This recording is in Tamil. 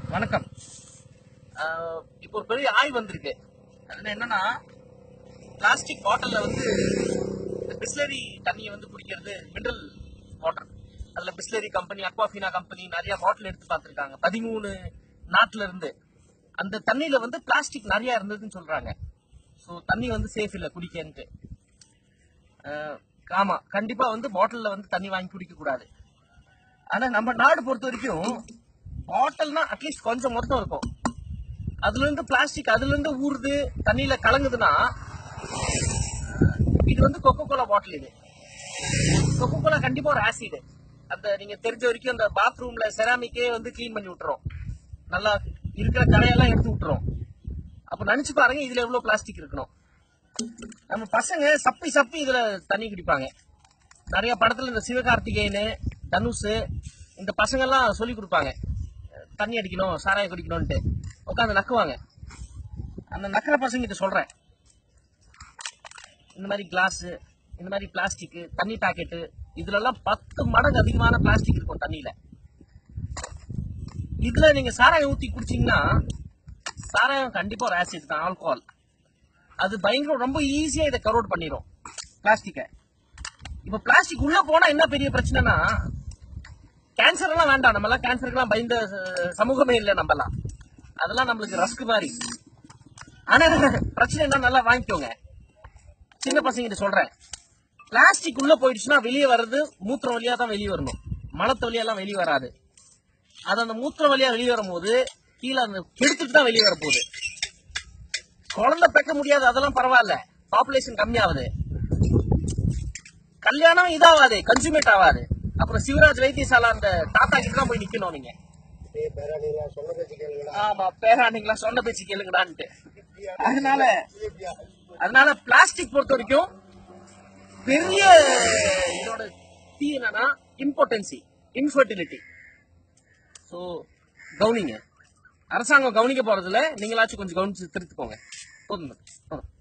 வணக்கம் ஆஹ் இப்போ ஒரு பெரிய ஆய்வு வந்திருக்கு அதுல என்னன்னா பிளாஸ்டிக் பாட்டில்ல வந்து பிஸ்லரி தண்ணியை வந்து குடிக்கிறது மினரல் வாட்டர் அதுல பிஸ்லரி கம்பெனி அக்வாஃபினா கம்பெனி நிறைய பாட்டில் எடுத்து பார்த்திருக்காங்க பதிமூணு நாட்டுல இருந்து அந்த தண்ணியில வந்து பிளாஸ்டிக் நிறைய இருந்ததுன்னு சொல்றாங்க ஸோ தண்ணி வந்து சேஃப் இல்லை குடிக்கன்ட்டு ஆஹ் ஆமா கண்டிப்பா வந்து பாட்டில்ல வந்து தண்ணி வாங்கி குடிக்க கூடாது ஆனா நம்ம நாடு பொறுத்த வரைக்கும் பாட்டில்னா அட்லீஸ்ட் கொஞ்சம் மொத்தம் இருக்கும் அதுல இருந்து பிளாஸ்டிக் அதுல இருந்து ஊறுது தண்ணியில கலங்குதுன்னா அஹ், இது வந்து கொக்கோ கோலா பாட்டில் இது கொக்கோ கோலா கண்டிப்பா ஒரு ஆசிட் அந்த நீங்க தெரிஞ்ச வரைக்கும் அந்த பாத்ரூம்ல செராமிக்கே வந்து க்ளீன் பண்ணி விட்டுரும் நல்லா இருக்கிற கரையெல்லாம் எடுத்து விட்டுரும் அப்ப நினைச்சு பாருங்க இதுல எவ்வளவு பிளாஸ்டிக் இருக்கணும் நம்ம பசங்க சப்பி சப்பி இதுல தண்ணி குடிப்பாங்க நிறைய படத்துல இந்த சிவகார்த்திகேயனு தனுஷ் இந்த பசங்க எல்லாம் சொல்லி கொடுப்பாங்க தண்ணி அடிக்கணும் சாராயம் குடிக்கணும்ட்டு உட்காந்து நக்குவாங்க அந்த நக்கிற பசங்க கிட்ட சொல்றேன் இந்த மாதிரி கிளாஸ் இந்த மாதிரி பிளாஸ்டிக் தண்ணி பாக்கெட்டு இதுல எல்லாம் பத்து மடங்கு அதிகமான பிளாஸ்டிக் இருக்கும் தண்ணியில இதுல நீங்க சாராயம் ஊத்தி குடிச்சீங்கன்னா சாராயம் கண்டிப்பா ஒரு ஆசிட் தான் ஆல்கோஹால் அது பயங்கர ரொம்ப ஈஸியா இதை கரோட் பண்ணிடும் பிளாஸ்டிக்கை இப்ப பிளாஸ்டிக் உள்ள போனா என்ன பெரிய பிரச்சனைனா கேன்சர் எல்லாம் வேண்டாம் நம்ம எல்லாம் கேன்சருக்குலாம் பயந்த அஹ், சமூகமே இல்லை நம்ம எல்லாம் அதெல்லாம் நம்மளுக்கு ரஸ்க் மாதிரி ஆனா பிரச்சனை என்ன நல்லா வாங்கிக்கோங்க சின்ன பசங்கிட்ட சொல்றேன் பிளாஸ்டிக் உள்ள போயிடுச்சுன்னா வெளியே வர்றது மூத்திரம் வழியா தான் வெளியே வரணும் மலத்து வழியெல்லாம் வெளியே வராது அது அந்த மூத்திரம் வழியா வெளியே வரும்போது கீழே அந்த கெடுத்துட்டு தான் வெளியே வரப்போகுது குழந்தை பெக்க முடியாது அதெல்லாம் பரவாயில்ல பாப்புலேஷன் கம்மியாகுது கல்யாணம் இதாவாது கன்சூமேட் ஆகாது அப்புறம் சிவராஜ் வைத்தியசாலா அந்த தாத்தா கிட்ட தான் போய் நிக்கணும் நீங்க டேய் பேராளிகளா, சொன்ன பேச்சு கேளுங்கடா. ஆமா பேராண்டிங்களா சொன்ன பேச்சு கேளுங்கடான்ட்டு அதனால இல்லையா? அதனால பிளாஸ்டிக் பொறுத்த வரைக்கும் பெரிய இதோட தீ என்னன்னா இம்பார்ட்டன்சி இன்ஃபர்டிலிட்டி ஸோ கவனிங்க அரசாங்கம் கவனிக்க போறதுல நீங்களாச்சும் கொஞ்சம் கவனிச்சு திருத்துக்கோங்க போதும் போதும்